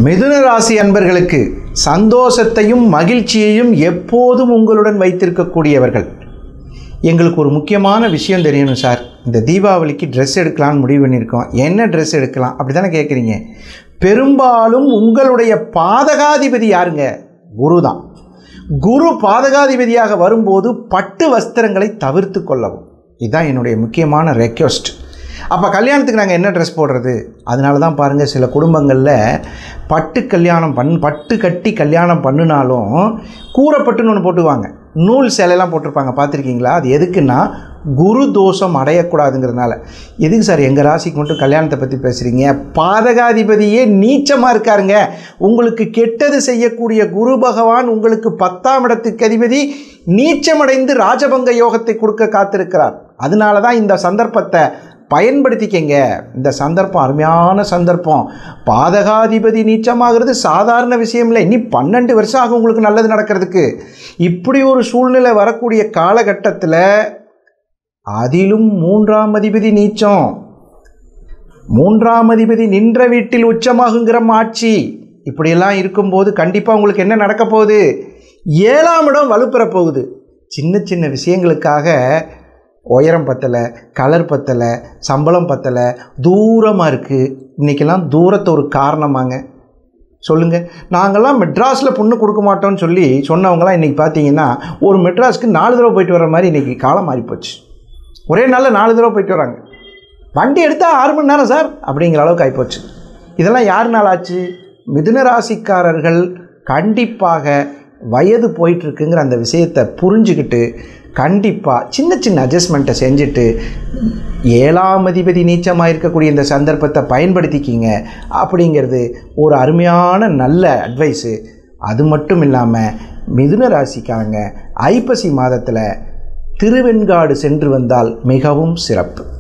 மிதுன ராசி அன்பர்களுக்கு சந்தோஷத்தையும் மகிழ்ச்சியையும் எப்போதும் உங்களுடன் வைத்திருக்கக்கூடியவர்கள் எங்களுக்கு ஒரு முக்கியமான விஷயம் தெரியணும் சார் இந்த தீபாவளிக்கு ட்ரெஸ் எடுக்கலாம்னு முடிவு பண்ணியிருக்கோம் என்ன ட்ரெஸ் எடுக்கலாம் அப்படி தானே கேட்குறீங்க பெரும்பாலும் உங்களுடைய பாதகாதிபதி யாருங்க குரு தான் குரு பாதகாதிபதியாக வரும்போது பட்டு வஸ்திரங்களை தவிர்த்து கொள்ளவும் இதுதான் என்னுடைய முக்கியமான ரெக்வஸ்ட் அப்போ கல்யாணத்துக்கு நாங்கள் என்ன ட்ரெஸ் போடுறது அதனால தான் பாருங்கள் சில குடும்பங்களில் பட்டு கல்யாணம் பண் பட்டு கட்டி கல்யாணம் பண்ணினாலும் கூரைப்பட்டுன்னு ஒன்று போட்டுவாங்க நூல் சேலையெல்லாம் போட்டிருப்பாங்க பார்த்துருக்கீங்களா அது எதுக்குன்னா குரு தோஷம் அடையக்கூடாதுங்கிறதுனால எதுக்கு சார் எங்கள் ராசிக்கு மட்டும் கல்யாணத்தை பற்றி பேசுகிறீங்க பாதகாதிபதியே நீச்சமாக இருக்காருங்க உங்களுக்கு கெட்டது செய்யக்கூடிய குரு பகவான் உங்களுக்கு பத்தாம் இடத்துக்கு அதிபதி நீச்சமடைந்து ராஜபங்க யோகத்தை கொடுக்க காத்திருக்கிறார் அதனால தான் இந்த சந்தர்ப்பத்தை பயன்படுத்திக்கங்க இந்த சந்தர்ப்பம் அருமையான சந்தர்ப்பம் பாதகாதிபதி நீச்சமாகிறது சாதாரண விஷயம் இல்லை இனி பன்னெண்டு வருஷம் ஆகும் உங்களுக்கு நல்லது நடக்கிறதுக்கு இப்படி ஒரு சூழ்நிலை வரக்கூடிய காலகட்டத்தில் அதிலும் மூன்றாம் அதிபதி நீச்சம் மூன்றாம் அதிபதி நின்ற வீட்டில் உச்சமாகுங்கிற ஆட்சி இப்படியெல்லாம் இருக்கும்போது கண்டிப்பாக உங்களுக்கு என்ன நடக்க போகுது ஏழாம் இடம் வலுப்பெற போகுது சின்ன சின்ன விஷயங்களுக்காக உயரம் பத்தலை கலர் பத்தலை சம்பளம் பத்தலை தூரமாக இருக்குது இன்றைக்கெல்லாம் தூரத்தை ஒரு காரணமாங்க சொல்லுங்கள் நாங்கள்லாம் மெட்ராஸில் பொண்ணு கொடுக்க மாட்டோம்னு சொல்லி சொன்னவங்களாம் இன்றைக்கி பார்த்தீங்கன்னா ஒரு மெட்ராஸ்க்கு நாலு தடவை போயிட்டு வர மாதிரி இன்றைக்கி காலம் மாறி போச்சு ஒரே நாளில் நாலு தடவை போயிட்டு வராங்க வண்டி எடுத்தால் ஆறு மணி நேரம் சார் அப்படிங்கிற அளவுக்கு ஆகிப்போச்சு இதெல்லாம் யாருனால ஆச்சு மிதுன ராசிக்காரர்கள் கண்டிப்பாக வயது போயிட்டுருக்குங்கிற அந்த விஷயத்தை புரிஞ்சுக்கிட்டு கண்டிப்பாக சின்ன சின்ன அட்ஜஸ்ட்மெண்ட்டை செஞ்சுட்டு ஏழாம் அதிபதி நீச்சமாக இருக்கக்கூடிய இந்த சந்தர்ப்பத்தை பயன்படுத்திக்கிங்க அப்படிங்கிறது ஒரு அருமையான நல்ல அட்வைஸு அது மட்டும் இல்லாமல் மிதுன ராசிக்காரங்க ஐப்பசி மாதத்தில் திருவெண்காடு சென்று வந்தால் மிகவும் சிறப்பு